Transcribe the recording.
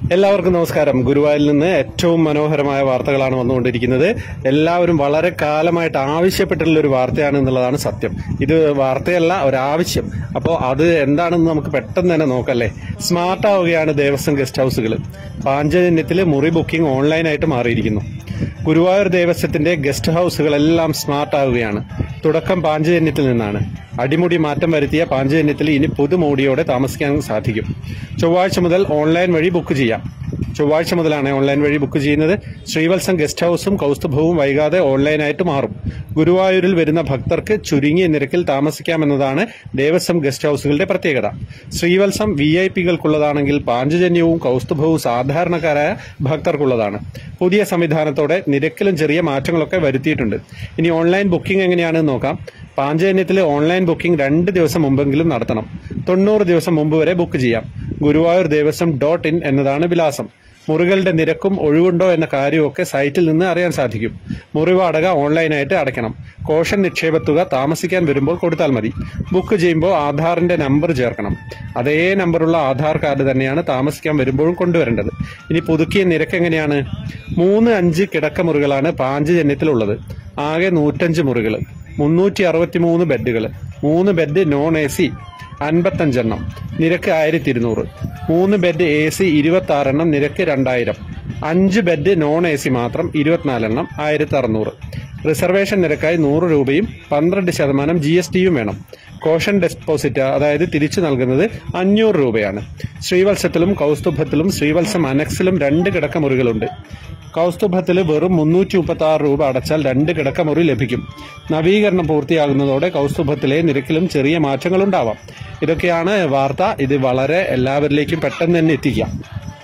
എല്ലാവർക്കും നമസ്കാരം ഗുരുവായൂരിൽ നിന്ന് ഏറ്റവും മനോഹരമായ വാർത്തകളാണ് വന്നുകൊണ്ടിരിക്കുന്നത് എല്ലാവരും വളരെ കാലമായിട്ട് ആവശ്യപ്പെട്ടിട്ടുള്ള ഒരു വാർത്തയാണ് എന്നുള്ളതാണ് സത്യം ഇത് വാർത്തയല്ല ഒരാവശ്യം അപ്പോൾ അത് എന്താണെന്ന് നമുക്ക് പെട്ടെന്ന് തന്നെ നോക്കല്ലേ സ്മാർട്ട് ആവുകയാണ് ദേവസ്വം ഗസ്റ്റ് ഹൗസുകൾ പാഞ്ചജന്യത്തിൽ മുറി ബുക്കിംഗ് ഓൺലൈനായിട്ട് മാറിയിരിക്കുന്നു ഗുരുവായൂർ ദേവസ്വത്തിന്റെ ഗസ്റ്റ് ഹൗസുകളെല്ലാം സ്മാർട്ട് ആവുകയാണ് തുടക്കം പാഞ്ചജന്യത്തിൽ നിന്നാണ് അടിമുടി മാറ്റം വരുത്തിയ പാഞ്ചജന്യത്തിൽ ഇനി പുതുമോടിയോടെ താമസിക്കാൻ സാധിക്കും ചൊവ്വാഴ്ച മുതൽ ഓൺലൈൻ വഴി ബുക്ക് ചെയ്യാം ചൊവ്വാഴ്ച മുതലാണ് ഓൺലൈൻ വഴി ബുക്ക് ചെയ്യുന്നത് ശ്രീവത്സം ഗസ്റ്റ് ഹൗസും കൗസ്തുഭവും വൈകാതെ ഓൺലൈനായിട്ട് മാറും ഗുരുവായൂരിൽ വരുന്ന ഭക്തർക്ക് ചുരുങ്ങിയ നിരക്കിൽ താമസിക്കാമെന്നതാണ് ദേവസ്വം ഗസ്റ്റ് ഹൗസുകളുടെ പ്രത്യേകത ശ്രീവത്സം വി ഐ പികൾക്കുള്ളതാണെങ്കിൽ പാഞ്ചജന്യവും കൗസ്തുഭവും സാധാരണക്കാരായ ഭക്തർക്കുള്ളതാണ് പുതിയ സംവിധാനത്തോടെ നിരക്കിലും ചെറിയ മാറ്റങ്ങളൊക്കെ വരുത്തിയിട്ടുണ്ട് ഇനി ഓൺലൈൻ ബുക്കിംഗ് എങ്ങനെയാണെന്ന് നോക്കാം പാഞ്ചജന്യത്തിലെ ഓൺലൈൻ ബുക്കിംഗ് രണ്ട് ദിവസം മുമ്പെങ്കിലും നടത്തണം തൊണ്ണൂറ് ദിവസം മുമ്പ് വരെ ബുക്ക് ചെയ്യാം ഗുരുവായൂർ ദേവസ്വം ഡോട്ട് ഇൻ എന്നതാണ് വിലാസം മുറികളുടെ നിരക്കും ഒഴിവുണ്ടോ എന്ന കാര്യമൊക്കെ സൈറ്റിൽ നിന്ന് അറിയാൻ സാധിക്കും മുറി വാടക ഓൺലൈനായിട്ട് അടയ്ക്കണം കോഷൻ നിക്ഷേപത്തുക താമസിക്കാൻ വരുമ്പോൾ കൊടുത്താൽ മതി ബുക്ക് ചെയ്യുമ്പോൾ ആധാറിന്റെ നമ്പർ ചേർക്കണം അതേ നമ്പറുള്ള ആധാർ കാർഡ് തന്നെയാണ് താമസിക്കാൻ വരുമ്പോഴും കൊണ്ടുവരേണ്ടത് ഇനി പുതുക്കിയ നിരക്ക് എങ്ങനെയാണ് മൂന്ന് അഞ്ച് കിടക്കമുറികളാണ് പാഞ്ചജന്യത്തിലുള്ളത് ആകെ നൂറ്റഞ്ച് മുറികൾ മുന്നൂറ്റി അറുപത്തി മൂന്ന് ബെഡുകൾ മൂന്ന് ബെഡ് നോൺ എ സി അൻപത്തഞ്ചെണ്ണം നിരക്ക് ആയിരത്തി ഇരുന്നൂറ് മൂന്ന് ബെഡ് എ സി ഇരുപത്തി ആറെണ്ണം നിരക്ക് രണ്ടായിരം അഞ്ച് ബെഡ് നോൺ എ സി മാത്രം ഇരുപത്തിനാലെണ്ണം ആയിരത്തി അറുന്നൂറ് റിസർവേഷൻ നിരക്കായി നൂറ് രൂപയും പന്ത്രണ്ട് ശതമാനം ജി എസ് ടിയും വേണം കോഷൻ ഡെപ്പോസിറ്റ് അതായത് തിരിച്ചു നൽകുന്നത് അഞ്ഞൂറ് രൂപയാണ് ശ്രീവത്സത്തിലും കൗസ്തുഭത്തിലും ശ്രീവത്സം അനക്സിലും രണ്ട് കിടക്കമുറികളുണ്ട് കൗസ്തുഭത്തിൽ വെറും മുന്നൂറ്റി മുപ്പത്തി ആറ് രൂപ അടച്ചാൽ രണ്ട് കിടക്കമുറി ലഭിക്കും നവീകരണം പൂർത്തിയാകുന്നതോടെ കൗസ്തുഭത്തിലെ നിരക്കിലും ചെറിയ മാറ്റങ്ങളുണ്ടാവാം ഇതൊക്കെയാണ് വാർത്ത ഇത് വളരെ എല്ലാവരിലേക്കും പെട്ടെന്ന് തന്നെ എത്തിക്കാം